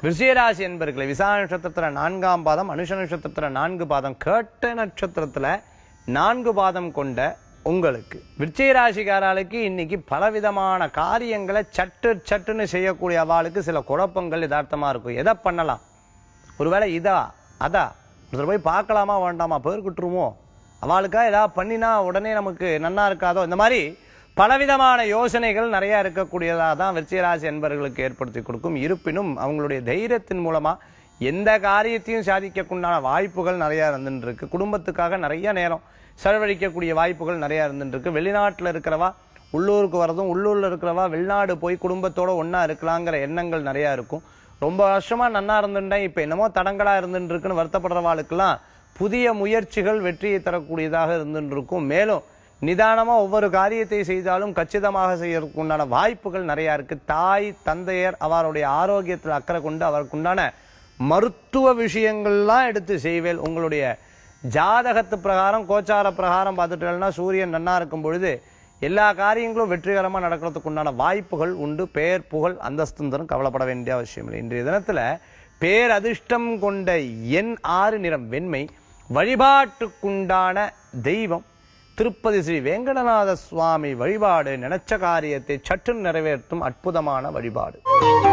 விருச்சிகராசி என்பர்களை விசாக நட்சத்திரத்துல நான்காம் பாதம் அனுஷ நட்சத்திரத்துல நான்கு பாதம் கேட்ட நட்சத்திரத்துல நான்கு பாதம் கொண்ட உங்களுக்கு விருச்சிக ராசிக்காரர்களுக்கு இன்னைக்கு பலவிதமான காரியங்களை சட்டு சட்டுன்னு செய்யக்கூடிய அவளுக்கு சில குழப்பங்கள் யதார்த்தமா இருக்கும் எதை பண்ணலாம் ஒருவேளை இதா அதா ஒருத்தர் போய் பார்க்கலாமா வேண்டாமா பேர்கிட்டுருமோ அவளுக்கா ஏதாவது பண்ணினா உடனே நமக்கு நன்னா இருக்காதோ இந்த மாதிரி பலவிதமான யோசனைகள் நிறைய இருக்கக்கூடியதாக தான் விருச்சிகராசி என்பவர்களுக்கு ஏற்படுத்தி கொடுக்கும் இருப்பினும் அவங்களுடைய தைரியத்தின் மூலமா எந்த காரியத்தையும் சாதிக்கக்குண்டான வாய்ப்புகள் நிறைய இருந்துட்டு இருக்கு குடும்பத்துக்காக நிறைய நேரம் செலவழிக்கக்கூடிய வாய்ப்புகள் நிறைய இருந்துட்டு இருக்கு வெளிநாட்டுல இருக்கிறவா உள்ளூருக்கு வரதும் உள்ளூர்ல இருக்கிறவா வெளிநாடு போய் குடும்பத்தோட ஒண்ணா இருக்கலாங்கிற எண்ணங்கள் நிறைய இருக்கும் ரொம்ப வருஷமா நன்னா இருந்துட்டேன் இப்ப என்னமோ தடங்களா இருந்துட்டு இருக்குன்னு வருத்தப்படுறவாளுக்கெல்லாம் புதிய முயற்சிகள் வெற்றியை தரக்கூடியதாக இருந்துட்டு இருக்கும் மேலும் நிதானமா ஒவ்வொரு காரியத்தை செய்தாலும் கச்சிதமாக செய்யறதுக்கு உண்டான வாய்ப்புகள் நிறைய இருக்கு தாய் தந்தையர் அவருடைய ஆரோக்கியத்தில் அக்கறை கொண்டு அவருக்கு உண்டான மருத்துவ விஷயங்கள்லாம் எடுத்து செய்வேல் உங்களுடைய ஜாதகத்து பிரகாரம் கோச்சார பிரகாரம் பார்த்துட்டோம்னா சூரியன் நன்னா இருக்கும் பொழுது எல்லா காரியங்களும் வெற்றிகரமா நடக்கிறதுக்கு உண்டான வாய்ப்புகள் உண்டு பேர் புகழ் அந்தஸ்தும் தரும் கவலைப்பட வேண்டிய அவசியம் இல்லை இன்றைய தினத்துல பேரதிர்ஷ்டம் கொண்ட எண் ஆறு நிறம் வெண்மை வழிபாட்டுக்குண்டான தெய்வம் திருப்பதி ஸ்ரீ வேங்கடநாத சுவாமி வழிபாடு நினைச்ச காரியத்தை சற்று நிறைவேற்றும் அற்புதமான வழிபாடு